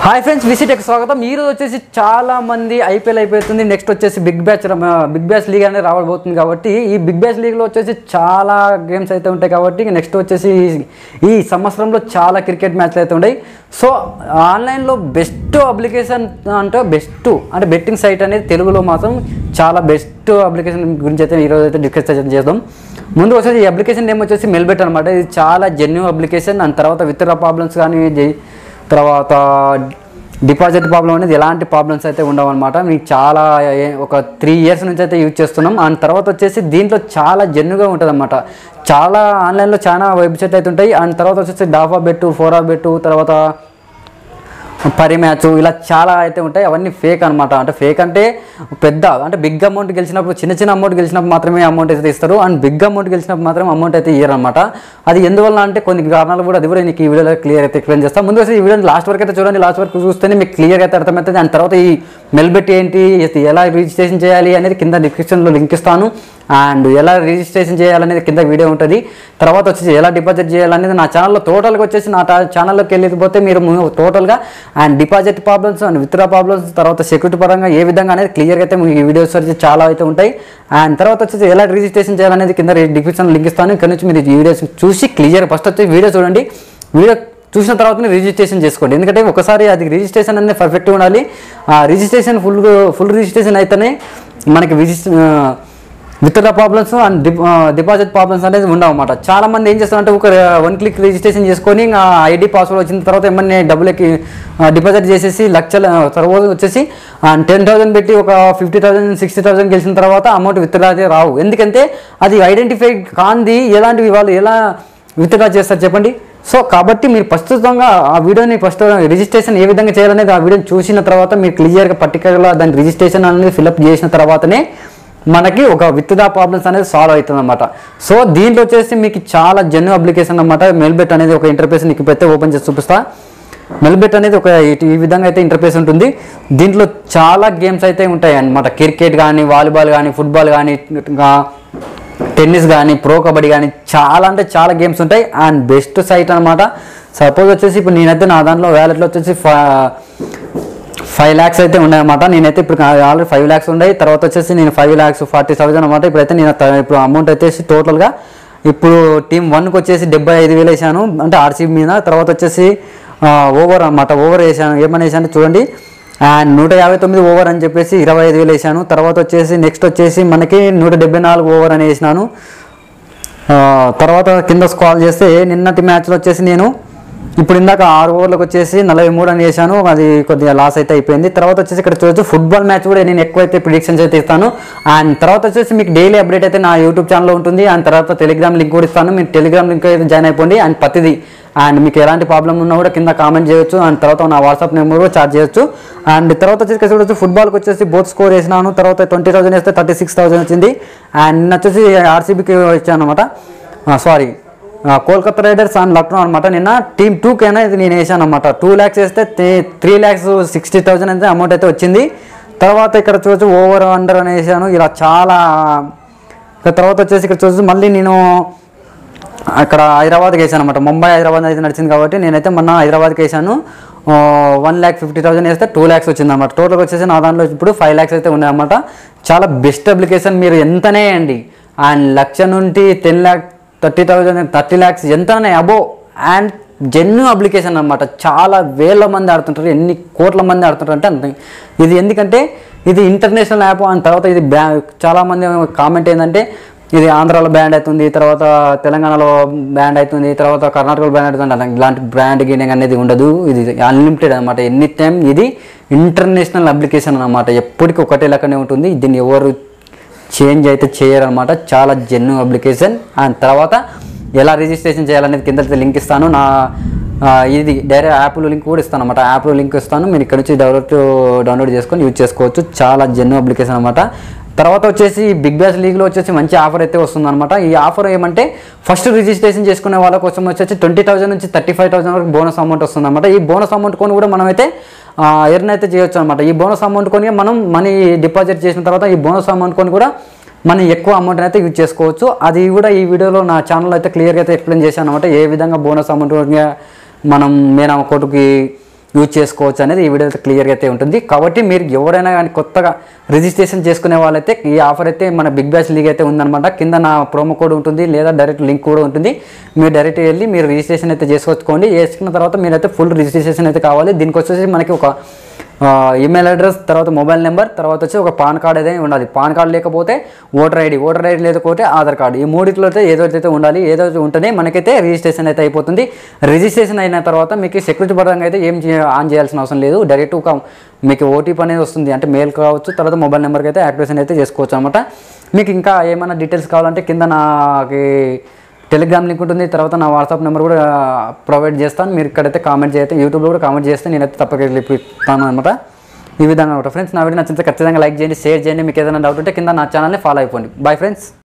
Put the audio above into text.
hi friends విసిటెక్ స్వాగతం ఈ రోజు వచ్చేసి చాలా మంది ఐపీఎల్ అయిపోతుంది నెక్స్ట్ వచ్చేసి Big Bash Big Bash League అనేది రావబోతుంది కాబట్టి ఈ బిగ్ బ్యాచ్ లీగ్లో వచ్చేసి చాలా గేమ్స్ అయితే ఉంటాయి కాబట్టి నెక్స్ట్ వచ్చేసి ఈ సంవత్సరంలో చాలా క్రికెట్ మ్యాచ్లు అయితే ఉన్నాయి సో ఆన్లైన్లో బెస్ట్ అప్లికేషన్ అంటే బెస్ట్ అంటే బెట్టింగ్ సైట్ అనేది తెలుగులో మాత్రం చాలా బెస్ట్ అప్లికేషన్ గురించి అయితే ఈరోజు అయితే డిస్కస్ చేద్దాం ముందు వచ్చేసి ఈ అప్లికేషన్ నేమ్ వచ్చేసి మెల్బెట్ అనమాట ఇది చాలా జెన్యూ అప్లికేషన్ దాని తర్వాత విత్డ్రా ప్రాబ్లమ్స్ కానీ జై- తర్వాత డిపాజిట్ ప్రాబ్లం అనేది ఎలాంటి ప్రాబ్లమ్స్ అయితే ఉండవు అనమాట మీకు చాలా ఏ- ఒక త్రీ ఇయర్స్ నుంచి అయితే యూజ్ చేస్తున్నాం అండ్ తర్వాత వచ్చేసి దీంట్లో చాలా జెన్యుగా ఉంటుంది అనమాట చాలా ఆన్లైన్లో చాలా వెబ్సైట్ అయితే ఉంటాయి అండ్ తర్వాత వచ్చేసి డాఫా బెట్టు ఫోరా బెట్టు తర్వాత పరి మ్యాచ్ ఇలా చాలా అయితే ఉంటాయి అవన్నీ ఫేక్ అనమాట అంటే ఫేక్ అంటే పెద్ద అంటే బిగ్ అమౌంట్ గెలిచినప్పుడు చిన్న చిన్న అమౌంట్ గెలిచినప్పుడు మాత్రమే అమౌంట్ అయితే ఇస్తారు అండ్ బిగ్ అమౌంట్ గెలిచినప్పుడు మాత్రం అమౌంట్ అయితే ఇయ్యరు అనమాట అది ఎందువల్ల అంటే కొన్ని కారణాలు కూడా అది కూడా నీకు ఈ వీడియోలో క్లియర్ అయితే ఎక్స్ప్లెయిన్ చేస్తాను ముందు వచ్చి ఈ వీడియో లాస్ట్ వరకు అయితే చూడండి లాస్ట్ వరకు చూస్తేనే మీకు క్లియర్ అయితే అర్థమవుతుంది దాని తర్వాత ఈ మెల్బెట్ ఏంటి ఇది ఎలా రిజిస్ట్రేషన్ చేయాలి అనేది కింద డిస్క్రిప్షన్లో లింక్ ఇస్తాను అండ్ ఎలా రిజిస్ట్రేషన్ చేయాలనేది కింద వీడియో ఉంటుంది తర్వాత వచ్చేసి ఎలా డిపాజిట్ చేయాలనేది నా ఛానల్లో టోటల్గా వచ్చేసి నా ఛానల్లోకి వెళ్ళిపోతే మీరు టోటల్గా and deposit problems and withdraw problems తర్వాత సెక్యూరిటీ పరంగా ఏ విధంగా అనేది క్లియర్గా అయితే మీకు ఈ వీడియోస్ వచ్చి చాలా అయితే ఉంటాయి అండ్ తర్వాత వచ్చేసి ఎలా రిజిస్ట్రేషన్ చేయాలనేది కింద డిస్క్రిప్షన్ లింక్ ఇస్తాను ఇక్కడ నుంచి మీరు ఈ వీడియోస్ చూసి క్లియర్ ఫస్ట్ వచ్చి వీడియో చూడండి వీడియో చూసిన తర్వాత రిజిస్ట్రేషన్ చేసుకోండి ఎందుకంటే ఒకసారి అది రిజిస్ట్రేషన్ అనేది పర్ఫెక్ట్గా ఉండాలి ఆ రిజిస్ట్రేషన్ ఫుల్ ఫుల్ రిజిస్ట్రేషన్ అయితేనే మనకి రిజిస్ట్రే withdraw problems and deposit problems అనేది ఉండవు అనమాట చాలా మంది ఏం చేస్తారంటే ఒక వన్ క్లిక్ రిజిస్ట్రేషన్ చేసుకొని ఇంకా ఐడి పాస్వర్డ్ వచ్చిన తర్వాత ఏమన్నా డబ్బులకి డిపాజిట్ చేసేసి లక్షల తర్వాత వచ్చేసి టెన్ థౌసండ్ పెట్టి ఒక ఫిఫ్టీ థౌసండ్ సిక్స్టీ థౌసండ్ గెలిచిన తర్వాత అమౌంట్ విత్డ్రా అయితే రావు ఎందుకంటే అది ఐడెంటిఫై కాంది ఎలాంటివి వాళ్ళు ఎలా విత్డ్రా చేస్తారు చెప్పండి సో కాబట్టి మీరు ప్రస్తుతంగా ఆ వీడియోని ఫస్ట్ రిజిస్ట్రేషన్ ఏ విధంగా చేయాలనేది ఆ వీడియోని చూసిన తర్వాత మీరు క్లియర్గా పర్టికులర్గా దాని రిజిస్ట్రేషన్ అనేది ఫిల్అప్ చేసిన తర్వాతనే మనకి ఒక విత్డ్రా ప్రాబ్లమ్స్ అనేది సాల్వ్ అవుతుంది అనమాట సో దీంట్లో వచ్చేసి మీకు చాలా జెన్యూ అప్లికేషన్ అనమాట మెల్బెట్ అనేది ఒక ఇంటర్ఫేస్ నీకు అయితే ఓపెన్ చేసి చూపిస్తా మెల్బెట్ అనేది ఒక ఇటు- ఈ విధంగా అయితే ఇంటర్ఫేస్ ఉంటుంది దీంట్లో చాలా గేమ్స్ అయితే ఉంటాయి అన్నమాట క్రికెట్ కానీ వాలీబాల్ కానీ ఫుట్బాల్ కానీ ఇంకా టెన్నిస్ కానీ ప్రో కబడ్డీ కానీ చాలా అంటే చాలా గేమ్స్ ఉంటాయి అండ్ బెస్ట్ సైట్ అనమాట సపోజ్ వచ్చేసి ఇప్పుడు నేనైతే నా దాంట్లో వ్యాలెట్లో వచ్చేసి ఫైవ్ ల్యాక్స్ అయితే ఉన్నాయన్నమాట నేనైతే ఇప్పుడు ఆల్రెడీ ఫైవ్ ల్యాక్స్ ఉన్నాయి తర్వాత వచ్చేసి నేను ఫైవ్ ల్యాక్స్ ఫార్టీ థౌసండ్ అనమాట ఇప్పుడైతే నేను త- ఇప్పుడు అమౌంట్ వచ్చేసి టోటల్గా ఇప్పుడు టీం వన్కి వచ్చేసి డెబ్బై ఐదు వేలు వేసాను అంటే ఆర్సీబీ మీద తర్వాత వచ్చేసి ఓవర్ అన్నమాట ఓవర్ వేసాను ఏమని వేసాను చూడండి అండ్ నూట యాభై తొమ్మిది ఓవర్ అని చెప్పేసి ఇరవై ఐదు వేలు వేసాను తర్వాత వచ్చేసి నెక్స్ట్ వచ్చేసి మనకి నూట డెబ్బై నాలుగు ఓవర్ అని వేసినాను ఆ, తర్వాత కింద స్కాల్ చేస్తే నిన్నటి మ్యాచ్లో వచ్చేసి నేను ఇప్పుడు ఇందాక ఆరు ఓవర్లకు వచ్చేసి నలభై మూడు అని వేసాను అది కొద్దిగా లాస్ అయితే అయిపోయింది తర్వాత వచ్చేసి ఇక్కడ చూడొచ్చు ఫుట్బాల్ మ్యాచ్ కూడా నేను ఎక్కువైతే ప్రిడిక్షన్స్ అయితే ఇస్తాను అండ్ తర్వాత వచ్చేసి మీకు డైలీ అప్డేట్ అయితే నా యూట్యూబ్ ఛానల్లో ఉంటుంది అండ్ తర్వాత టెలిగ్రామ్ లింక్ కూడా ఇస్తాను మీరు టెలిగ్రామ్ లింక్ అయితే జాయిన్ అయిపోండి అండ్ ప్రతిదీ అండ్ మీకు ఎలాంటి ప్రాబ్లం ఉన్నా కూడా కింద కామెంట్ చేయొచ్చు అండ్ తర్వాత నా వాట్సాప్ నెంబర్ కూడా చార్జ్ చేయొచ్చు అండ్ తర్వాత వచ్చేసి ఇక్కడ చూడొచ్చు ఫుట్బాల్కి వచ్చేసి బోత్ స్కోర్ వేసినాను తర్వాత ట్వంటీ థౌసండ్ వేస్తే థర్టీ సిక్స్ థౌసండ్ వచ్చింది అండ్ నిన్న వచ్చేసి ఆర్సీబీకి వచ్చాను అనమాట sorry Kolkata Riders and Lucknow అనమాట నిన్న టీమ్ టూకైనా ఇది నేను వేసాను అనమాట టూ ల్యాక్స్ వేస్తే త్రీ ల్యాక్స్ సిక్స్టీ థౌసండ్ అయితే అమౌంట్ అయితే వచ్చింది తర్వాత ఇక్కడ చూడొచ్చు ఓవర్ అండర్ అని వేసాను ఇలా చాలా ఇక తర్వాత వచ్చేసి ఇక్కడ చూసి మళ్ళీ నేను అక్కడ హైదరాబాద్కి వేసాను అనమాట ముంబై హైదరాబాద్ అయితే నడిచింది కాబట్టి నేనైతే మొన్న హైదరాబాద్కి వేసాను వన్ ల్యాక్ ఫిఫ్టీ థౌసండ్ వేస్తే టూ ల్యాక్స్ వచ్చింది అనమాట టోటల్గా వచ్చేసి నా దాంట్లో ఇప్పుడు ఫైవ్ ల్యాక్స్ అయితే ఉన్నాయన్నమాట చాలా బెస్ట్ అప్లికేషన్ మీరు ఎంతనే అండి అండ్ లక్ష నుండి ten lakh thirty thousand thirty lakhs ఎంతనే అబో అండ్ జెన్యూ అప్లికేషన్ అనమాట చాలా వేల మంది ఆడుతుంటారు ఎన్ని కోట్ల మంది ఆడుతుంటారు అంటే అంత ఇది ఎందుకంటే ఇది ఇంటర్నేషనల్ యాప్ అండ్ తర్వాత ఇది బ్యా చాలామంది కామెంట్ ఏంటంటే ఇది ఆంధ్రాలో బ్యాండ్ అవుతుంది తర్వాత తెలంగాణలో బ్యాండ్ అవుతుంది తర్వాత కర్ణాటకలో బ్యాండ్ అవుతుంది అలా ఇలాంటి బ్రాండ్ గీనింగ్ అనేది ఉండదు ఇది అన్లిమిటెడ్ అనమాట ఎనీ టైం ఇది ఇంటర్నేషనల్ అప్లికేషన్ అనమాట ఎప్పటికీ ఒకటే లెక్కనే ఉంటుంది దీన్ని ఎవరు చేంజ్ అయితే చేయరనమాట చాలా జెన్యూ అప్లికేషన్ అండ్ తర్వాత ఎలా రిజిస్ట్రేషన్ చేయాలనేది కింద లింక్ ఇస్తాను నా ఆ, ఇది డైరెక్ట్ యాప్లో లింక్ కూడా ఇస్తాను అనమాట యాప్లో లింక్ ఇస్తాను మీరు ఇక్కడ నుంచి డౌన్లోడ్ డౌన్లోడ్ చేసుకొని యూజ్ చేసుకోవచ్చు చాలా జెన్యూ అప్లికేషన్ అనమాట తర్వాత వచ్చేసి బిగ్ బ్యాష్ లీగ్లో వచ్చేసి మంచి ఆఫర్ అయితే వస్తుందన్నమాట ఈ ఆఫర్ ఏమంటే ఫస్ట్ రిజిస్ట్రేషన్ చేసుకునే వాళ్ళ కోసం వచ్చేసి ట్వంటీ థౌసండ్ నుంచి థర్టీ ఫైవ్ థౌసండ్ వరకు బోనస్ అమౌంట్ వస్తుందన్నమాట ఈ బోనస్ అమౌంట్ కొని కూడా మనమైతే ఎర్న్ అయితే చేయొచ్చు అనమాట ఈ బోనస్ అమౌంట్ కొని మనం మనీ డిపాజిట్ చేసిన తర్వాత ఈ బోనస్ అమౌంట్ కొని కూడా మనం ఎక్కువ అమౌంట్ అయితే యూజ్ చేసుకోవచ్చు అది కూడా ఈ వీడియోలో నా ఛానల్ అయితే క్లియర్గా అయితే ఎక్స్ప్లెయిన్ చేశాను అనమాట ఏ విధంగా బోనస్ అమౌంట్ మనం మేనా కోటుకి యూజ్ చేసుకోవచ్చు అనేది ఈ వీడియో అయితే క్లియర్గా అయితే ఉంటుంది కాబట్టి మీరు ఎవరైనా కానీ కొత్తగా రిజిస్ట్రేషన్ చేసుకునే వాళ్ళైతే ఈ ఆఫర్ అయితే మన బిగ్ బ్యాచ్ లీగ్ అయితే ఉందన్నమాట కింద నా ప్రోమో కోడ్ ఉంటుంది లేదా డైరెక్ట్ లింక్ కూడా ఉంటుంది మీరు డైరెక్ట్ వెళ్ళి మీరు రిజిస్ట్రేషన్ అయితే చేసుకోవచ్చుకోండి చేసుకున్న తర్వాత మీరైతే ఫుల్ రిజిస్ట్రేషన్ అయితే కావాలి దీనికి వచ్చేసి మనకి ఒక ఈమెయిల్ అడ్రస్ తర్వాత మొబైల్ నెంబర్ తర్వాత వచ్చి ఒక పాన్ కార్డ్ అయితే ఉండాలి పాన్ కార్డ్ లేకపోతే ఓటర్ ఐడి ఓటర్ ఐడి లేకపోతే ఆధార్ కార్డు ఈ మూడిట్లో అయితే ఏదో అయితే ఉండాలి ఏదో ఒకటి ఉంటేనే మనకైతే రిజిస్ట్రేషన్ అయితే అయిపోతుంది రిజిస్ట్రేషన్ అయిన తర్వాత మీకు సెక్యూరిటీ పరంగా అయితే ఏం చే- ఆన్ చేయాల్సిన అవసరం లేదు డైరెక్ట్ ఒక మీకు ఓటీపీ అనేది వస్తుంది అంటే మెయిల్ కావచ్చు తర్వాత మొబైల్ నెంబర్కి అయితే యాక్టివేషన్ అయితే చేసుకోవచ్చు అనమాట మీకు ఇంకా ఏమైనా డీటెయిల్స్ కావాలంటే కింద నాకి టెలిగ్రామ్ లింక్ ఉంటుంది తర్వాత నా వాట్సాప్ నెంబర్ కూడా ప్రొవైడ్ చేస్తాను మీరు ఇక్కడైతే కామెంట్ చేస్తే యూట్యూబ్లో కూడా కామెంట్ చేస్తే నేనైతే తప్పక రిప్లై ఇస్తాను అనమాట ఈ విధంగా అనమాట ఫ్రెండ్స్ నా వీడియో నచ్చితే ఖచ్చితంగా లైక్ చేయండి షేర్ చేయండి మీకు ఏదైనా డౌట్ ఉంటే కింద నా ఛానల్ని ఫాలో అయిపోండి బాయ్ ఫ్రెండ్స్